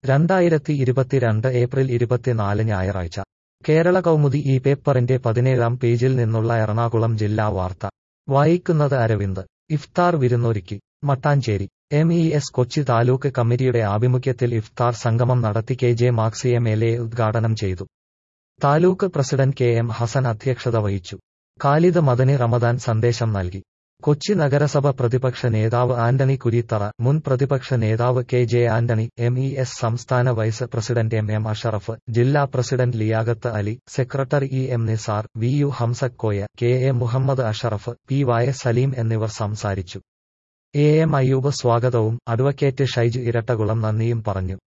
രണ്ടായിരത്തി ഇരുപത്തിരണ്ട് ഏപ്രിൽ ഇരുപത്തിനാല് ഞായറാഴ്ച കേരള കൗമുദി ഈ പേപ്പറിന്റെ പതിനേഴാം പേജിൽ നിന്നുള്ള എറണാകുളം ജില്ലാ വാർത്ത വായിക്കുന്നത് അരവിന്ദ് ഇഫ്താർ വിരുന്നൊരുക്കി Mattancherry M E S Kochi taluk കമ്മിറ്റിയുടെ ആഭിമുഖ്യത്തിൽ ഇഫ്താർ സംഗമം നടത്തി K J Maxi M L A ഉദ്ഘാടനം ചെയ്തു taluk president K M Hasan അധ്യക്ഷത വഹിച്ചു ഖാലിദ് മദനി റമദാൻ സന്ദേശം നൽകി കൊച്ചി നഗരസഭ പ്രതിപക്ഷ നേതാവ് ആന്റണി കുരീത്തറ മുൻ പ്രതിപക്ഷ നേതാവ് K J Antony M E S സംസ്ഥാന vice president M M Ashraf ജില്ലാ president Liyaqat Ali secretary E M Nisar V U Hamsakoya K A Muhammad Ashraf P വായ സലീം എന്നിവർ സംസാരിച്ചു എ എം അയ്യൂബ് സ്വാഗതവും അഡ്വക്കേറ്റ് ഷൈജു ഇരട്ടകുളം നന്ദിയും പറഞ്ഞു